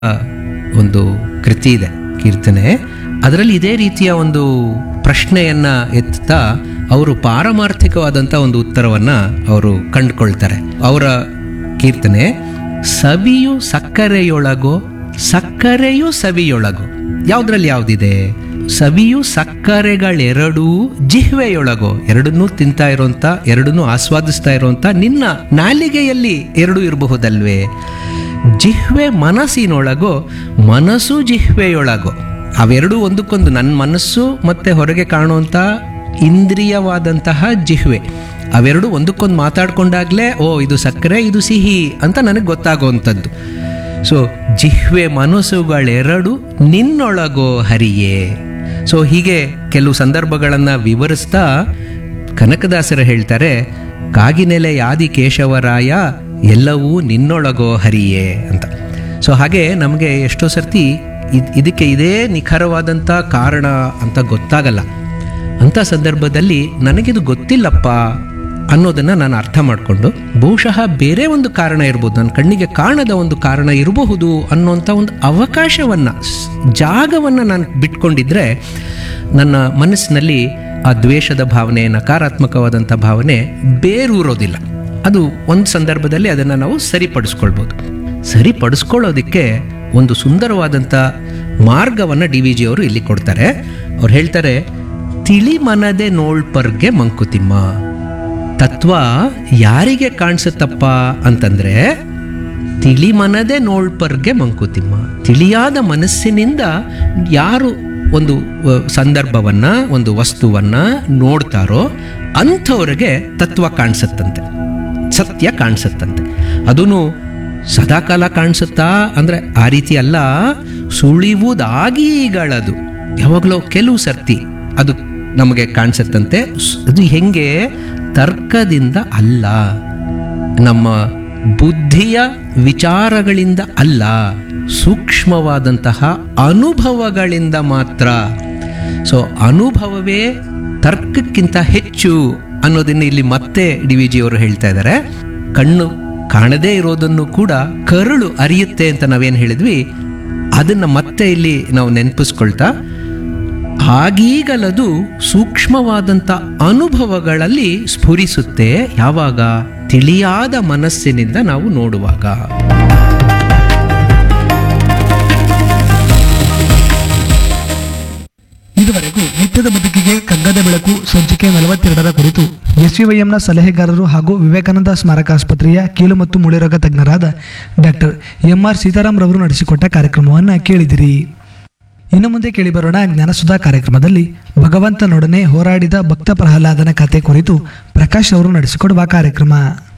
ಆ, ಒಂದು ಕೃತಿ ಇದೆ ಕೀರ್ತನೆ ಅದರಲ್ಲಿ ಇದೇ ರೀತಿಯ ಒಂದು ಪ್ರಶ್ನೆಯನ್ನ ಎತ್ತಾ ಅವರು ಪಾರಮಾರ್ಥಿಕವಾದಂಥ ಒಂದು ಉತ್ತರವನ್ನ ಅವರು ಕಂಡುಕೊಳ್ತಾರೆ ಅವರ ಕೀರ್ತನೆ ಸವಿಯು ಸಕ್ಕರೆಯೊಳಗೋ ಸಕ್ಕರೆಯು ಸವಿಯೊಳಗೋ ಯಾವ್ದ್ರಲ್ಲಿ ಯಾವ್ದಿದೆ ಸವಿಯು ಸಕ್ಕರೆಗಳೆರಡೂ ಜಿಹ್ವೆಯೊಳಗೋ ಎರಡನ್ನೂ ತಿಂತಾ ಇರೋಂಥ ಎರಡನ್ನೂ ಆಸ್ವಾದಿಸ್ತಾ ಇರೋಂಥ ನಿನ್ನ ನಾಲಿಗೆಯಲ್ಲಿ ಎರಡು ಇರಬಹುದಲ್ವೇ ಜಿಹ್ವೆ ಮನಸ್ಸಿನೊಳಗೋ ಮನಸ್ಸು ಜಿಹ್ವೆಯೊಳಗೋ ಅವೆರಡೂ ಒಂದಕ್ಕೊಂದು ನನ್ನ ಮನಸ್ಸು ಮತ್ತೆ ಹೊರಗೆ ಕಾಣುವಂಥ ಇಂದ್ರಿಯವಾದಂತಹ ಜಿಹ್ವೆ ಅವೆರಡು ಒಂದಕ್ಕೊಂದು ಮಾತಾಡ್ಕೊಂಡಾಗ್ಲೇ ಓ ಇದು ಸಕ್ಕರೆ ಇದು ಸಿಹಿ ಅಂತ ನನಗೆ ಗೊತ್ತಾಗುವಂಥದ್ದು ಸೊ ಜಿಹ್ವೆ ಮನಸ್ಸುಗಳೆರಡು ನಿನ್ನೊಳಗೋ ಹರಿಯೇ ಸೊ ಹೀಗೆ ಕೆಲವು ಸಂದರ್ಭಗಳನ್ನು ವಿವರಿಸ್ತಾ ಕನಕದಾಸರು ಹೇಳ್ತಾರೆ ಕಾಗಿನೆಲೆ ಯಾದಿ ಕೇಶವರಾಯ ಎಲ್ಲವೂ ನಿನ್ನೊಳಗೋ ಹರಿಯೇ ಅಂತ ಸೊ ಹಾಗೆ ನಮಗೆ ಎಷ್ಟೋ ಸರ್ತಿ ಇದ್- ಇದಕ್ಕೆ ಇದೇ ನಿಖರವಾದಂಥ ಕಾರಣ ಅಂತ ಗೊತ್ತಾಗಲ್ಲ ಅಂಥ ಸಂದರ್ಭದಲ್ಲಿ ನನಗಿದು ಗೊತ್ತಿಲ್ಲಪ್ಪ ಅನ್ನೋದನ್ನು ನಾನು ಅರ್ಥ ಮಾಡಿಕೊಂಡು ಬಹುಶಃ ಬೇರೆ ಒಂದು ಕಾರಣ ಇರ್ಬೋದು ನನ್ನ ಕಣ್ಣಿಗೆ ಕಾಣದ ಒಂದು ಕಾರಣ ಇರಬಹುದು ಅನ್ನೋಂಥ ಒಂದು ಅವಕಾಶವನ್ನು ಜಾಗವನ್ನು ನಾನು ಬಿಟ್ಕೊಂಡಿದ್ರೆ ನನ್ನ ಮನಸ್ಸಿನಲ್ಲಿ ಆ ದ್ವೇಷದ ಭಾವನೆ ನಕಾರಾತ್ಮಕವಾದಂಥ ಭಾವನೆ ಬೇರೂರೋದಿಲ್ಲ ಅದು ಒಂದು ಸಂದರ್ಭದಲ್ಲಿ ಅದನ್ನು ನಾವು ಸರಿಪಡಿಸ್ಕೊಳ್ಬೋದು ಸರಿಪಡಿಸ್ಕೊಳ್ಳೋದಕ್ಕೆ ಒಂದು ಸುಂದರವಾದಂಥ ಮಾರ್ಗವನ್ನು ಡಿ ವಿ ಜಿ ಅವರು ಇಲ್ಲಿ ಕೊಡ್ತಾರೆ ಅವ್ರು ಹೇಳ್ತಾರೆ ತಿಳಿ ಮನದೆ ನೋಳ್ಪರ್ಗೆ ಮಂಕುತಿಮ್ಮ ತತ್ವ ಯಾರಿಗೆ ಕಾಣಿಸುತ್ತಪ್ಪ ಅಂತಂದ್ರೆ ತಿಳಿ ಮನದೆ ನೋಳ್ಪರ್ಗೆ ಮಂಕುತಿಮ್ಮ ತಿಳಿಯಾದ ಮನಸ್ಸಿನಿಂದ ಯಾರು ಒಂದು ಅ, ಸಂದರ್ಭವನ್ನ ಒಂದು ವಸ್ತುವನ್ನ ನೋಡ್ತಾರೋ ಅಂಥವ್ರಿಗೆ ತತ್ವ ಕಾಣಿಸುತ್ತಂತೆ ಸತ್ಯ ಕಾಣಿಸುತ್ತಂತೆ ಅದೂ ಸದಾಕಾಲ ಕಾಣಿಸುತ್ತಾ ಅಂದ್ರೆ ಆ ರೀತಿ ಅಲ್ಲ ಸುಳಿವುದಾಗಿಗಳದು ಯಾವಾಗಲೂ ಕೆಲವು ಸರ್ತಿ ಅದು ನಮಗೆ ಕಾಣಿಸುತ್ತಂತೆ ಸ್- ಅದು ಹೆಂಗೆ ತರ್ಕದಿಂದ ಅಲ್ಲ ನಮ್ಮ ಬುದ್ಧಿಯ ವಿಚಾರಗಳಿಂದ ಅಲ್ಲ ಸೂಕ್ಷ್ಮವಾದಂತಹ ಅನುಭವಗಳಿಂದ ಮಾತ್ರ ಸೊ ಅನುಭವವೇ ತರ್ಕಕ್ಕಿಂತ ಹೆಚ್ಚು ಅನ್ನೋದನ್ನ ಇಲ್ಲಿ ಮತ್ತೆ ಡಿ ವಿ ಜಿ ಅವರು ಹೇಳ್ತಾ ಇದ್ದಾರೆ ಕಣ್ಣು ಕಾಣದೇ ಇರೋದನ್ನು ಕೂಡ ಕರುಳು ಅರಿಯುತ್ತೆ ಅಂತ ನಾವೇನು ಹೇಳಿದ್ವಿ ಅದನ್ನ ಮತ್ತೆ ಇಲ್ಲಿ ನಾವು ನೆನಪಿಸ್ಕೊಳ್ತಾ ಆಗೀಗಲದು ಸೂಕ್ಷ್ಮವಾದಂಥ ಅನುಭವಗಳಲ್ಲಿ ಸ್ಫುರಿಸುತ್ತೆ ಯಾವಾಗ ತಿಳಿಯಾದ ಮನಸ್ಸಿನಿಂದ ನಾವು ನೋಡುವಾಗ ಇದುವರೆಗೂ ನಿತ್ಯದ ಬದುಕಿಗೆ ಕಗ್ಗದ ಬೆಳಕು ಸಂಚಿಕೆ ನಲವತ್ತೆರಡರ ಕುರಿತು ಎಸ್ವಿವೈಎಂನ ಸಲಹೆಗಾರರು ಹಾಗೂ ವಿವೇಕಾನಂದ ಸ್ಮಾರಕ ಆಸ್ಪತ್ರೆಯ ಕೀಲು ಮತ್ತು ಮೂಳೆರೋಗ ತಜ್ಞರಾದ ಡಾಕ್ಟರ್ ಎಂ ಆರ್ ಸೀತಾರಾಮ್ ರವರು ನಡೆಸಿಕೊಟ್ಟ ಕಾರ್ಯಕ್ರಮವನ್ನು ಕೇಳಿದಿರಿ ಇನ್ನು ಮುಂದೆ ಕೇಳಿಬರೋಣ ಜ್ಞಾನಸುಧಾ ಕಾರ್ಯಕ್ರಮದಲ್ಲಿ ಭಗವಂತನೊಡನೆ ಹೋರಾಡಿದ ಭಕ್ತ ಪ್ರಹ್ಲಾದನ ಕಥೆ ಕುರಿತು ಪ್ರಕಾಶ್ ಅವರು ನಡೆಸಿಕೊಡುವ ಕಾರ್ಯಕ್ರಮ